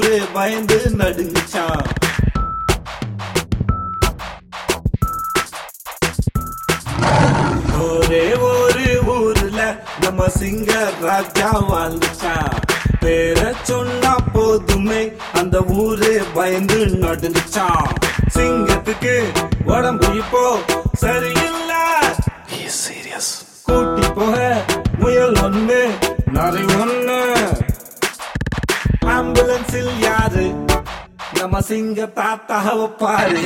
ஊரே பயந்து நடுங்குச்சான் ஒரே ஒரு ஊர்ல நம்ம சிங்க ராஜா வாழ்ந்துச்சான் பேர சொன்னா போதுமே அந்த ஊரே பயந்து நடுங்குச்சான் சிங்கத்துக்கு உடம்பு இப்போ சரியில்லை சீரியஸ் கூட்டி போக முயல் ஒண்ணு நரி ஒண்ணு ஆம்புலன்ஸில் யாரு நம்ம சிங்க தாத்தாவை பாரு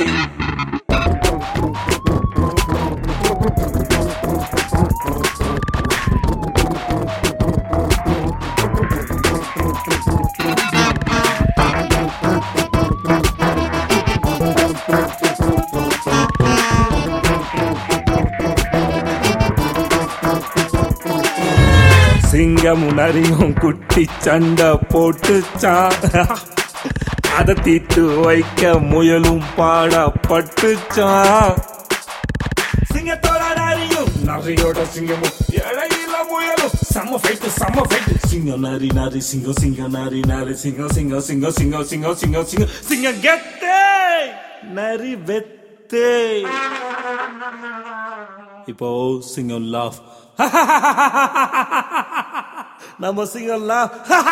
சிங்கமும் நரியும் குட்டி சண்டை போட்டுச்சான் அதை தீட்டு வைக்க முயலும் பாடப்பட்டுச்சான் சிங்கத்தோட நரியும் நரியோட சிங்கமும் இடையில முயலும் செம்ம ஃபைட்டு செம்ம ஃபைட்டு சிங்கம் நரி நரி சிங்கம் சிங்கம் நரி நரி சிங்கம் சிங்கம் சிங்கம் சிங்கம் சிங்கம் சிங்கம் சிங்கம் சிங்கம் கெத்தே நரி வெத்தே இப்போ சிங்கம் லாஃப் நம்ம சிங்கம் லாஃப்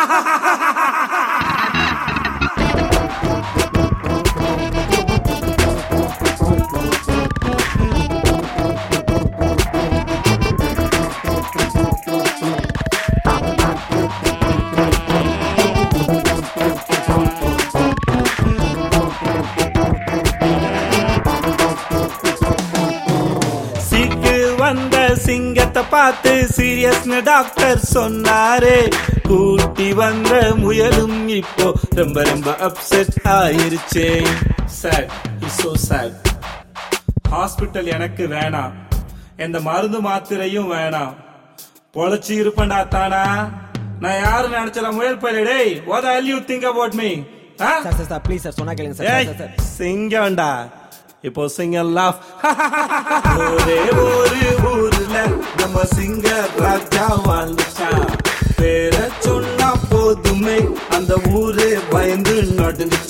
சீக்கு வந்த சிங்கத்தை பார்த்து சீரியஸ்னு டாக்டர் சொன்னாரு கூட்டி வந்த முயலும் இப்போ ரொம்ப ரொம்ப அப்செட் ஆயிருச்சே sir is so sad hospital எனக்கு வேணாம் எந்த மருந்து மாத்திரையும் வேணாம் பொழைச்சி இருப்பேன்டா தானா நான் யாரு நினைச்சல முயல் பயில டேய் what all you think about me sir sir sir please sir சொன்னா கேளுங்க சார் ஏய் சார், சார் சிங்கம்டா இப்போ சிங்கம் லாஃப் ஒரே ஒரு ஊர்ல நம்ம சிங்க ராஜா வாழ்ந்துச்சான் பேர சொன்னா போதுமே அந்த ஊரே பயந்து நடுங்குச்சான்